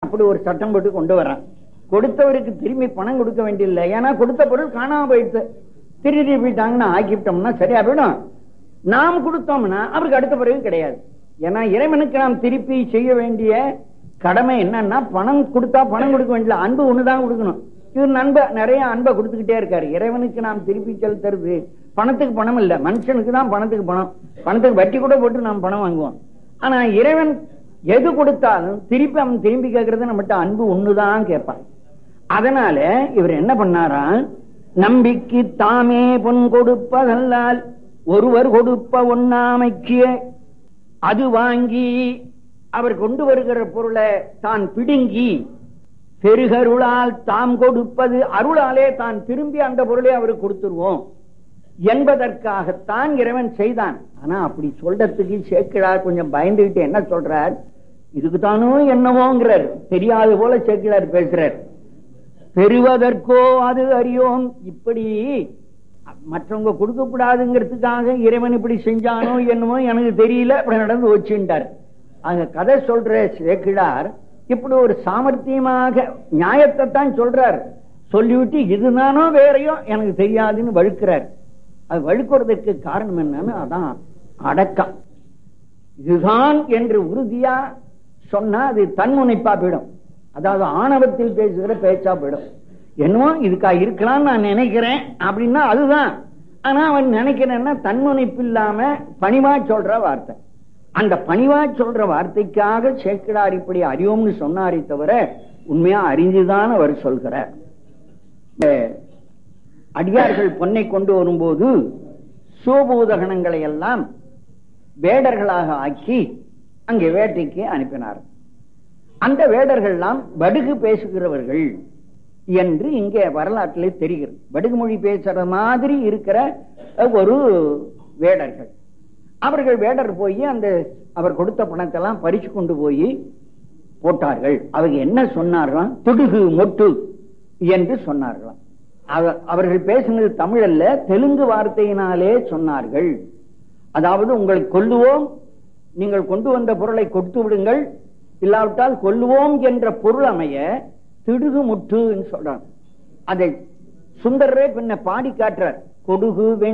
அப்படி ஒரு சட்டம் போட்டு கொண்டு வரான் கொடுத்தவருக்கு திரும்பி பணம் கொடுக்க வேண்டியதில்லை ஏன்னா கொடுத்த பொருள் காணாம போயிடுச்சு திருடி போயிட்டாங்கன்னா ஆக்கிவிட்டோம்னா சரியா போயிடும் நாம் கொடுத்தோம்னா அவருக்கு அடுத்த பிறகு கிடையாது ஏன்னா இறைவனுக்கு நாம் திருப்பி செய்ய வேண்டிய கடமை என்னன்னா பணம் கொடுத்தா பணம் கொடுக்க வேண்டிய அன்பு ஒண்ணுதான் கொடுக்கணும் இவர் நண்ப நிறைய அன்பை கொடுத்துக்கிட்டே இருக்காரு இறைவனுக்கு நாம் திருப்பி செலுத்துறது பணத்துக்கு பணம் இல்ல மனுஷனுக்கு தான் பணத்துக்கு பணம் பணத்துக்கு வட்டி கூட போட்டு நாம் பணம் வாங்குவோம் ஆனா இறைவன் எது கொடுத்தாலும் திருப்பி அவன் திரும்பி கேட்கறது நம்மகிட்ட அன்பு ஒண்ணுதான் கேட்பான் அதனால இவர் என்ன பண்ணாரா நம்பிக்கை தாமே பொன் கொடுப்பதல்லால் ஒருவர் கொடுப்ப ஒண்ணாமைக்கு அது வாங்கி அவர் கொண்டு வருகிற பொருளை தான் பிடுங்கி பெருகருளால் தாம் கொடுப்பது அருளாலே தான் திரும்பி அந்த பொருளை அவருக்கு கொடுத்துருவோம் என்பதற்காகத்தான் இறைவன் செய்தான் ஆனா அப்படி சொல்றதுக்கு சேக்கிழார் கொஞ்சம் பயந்துகிட்டு என்ன சொல்றார் இதுக்குத்தானோ என்னவோங்கிறார் தெரியாது போல சேக்கிழார் பேசுறார் பெறுவதற்கோ அது அறியோம் இப்படி மற்றவங்க கொடுக்க கூடாதுங்கிறதுக்காக இறைவன் இப்படி செஞ்சானோ என்னமோ எனக்கு தெரியல அப்படி நடந்து வச்சுட்டார் அங்க கதை சொல்ற சேக்கிழார் இப்படி ஒரு சாமர்த்தியமாக நியாயத்தை தான் சொல்றார் சொல்லிவிட்டு இதுதானோ வேறையோ எனக்கு தெரியாதுன்னு வழுக்கிறார் அது வழுக்குறதுக்கு காரணம் என்னன்னு அதான் அடக்கம் இதுதான் என்று உறுதியா சொன்னா அது தன்முனைப்பா போயிடும் அதாவது ஆணவத்தில் பேசுகிற பேச்சா போயிடும் என்னமோ இதுக்கா இருக்கலாம் நான் நினைக்கிறேன் அப்படின்னா அதுதான் ஆனா அவன் நினைக்கிறேன்னா தன்முனைப்பு இல்லாம பணிவா சொல்ற வார்த்தை அந்த பணிவா சொல்ற வார்த்தைக்காக சேக்கிடார் இப்படி அறியோம்னு சொன்னாரே தவிர உண்மையா அறிஞ்சுதான் அவர் சொல்கிறார் அடியார்கள் பொன்னை கொண்டு வரும்போது சோபூதகணங்களை எல்லாம் வேடர்களாக ஆக்கி அங்கே வேட்டைக்கு அனுப்பினார் அந்த வேடர்கள் எல்லாம் படுகு பேசுகிறவர்கள் என்று இங்கே வரலாற்றிலே தெரிகிறது படுகு மொழி பேசுற மாதிரி இருக்கிற ஒரு வேடர்கள் அவர்கள் வேடர் போய் அந்த அவர் கொடுத்த பணத்தை எல்லாம் பறிச்சு கொண்டு போய் போட்டார்கள் அவங்க என்ன சொன்னார்களாம் துடுகு மொட்டு என்று சொன்னார்களாம் அவர்கள் பேசினது தமிழ் அல்ல தெலுங்கு வார்த்தையினாலே சொன்னார்கள் அதாவது உங்களை கொல்லுவோம் நீங்கள் கொண்டு வந்த பொருளை கொடுத்து விடுங்கள் இல்லாவிட்டால் கொல்லுவோம் என்ற பொருள் அமைய திடுகு முட்டு சொல்றாங்க அதை சுந்தரரே பின்ன பாடி காட்டுறார் கொடுகு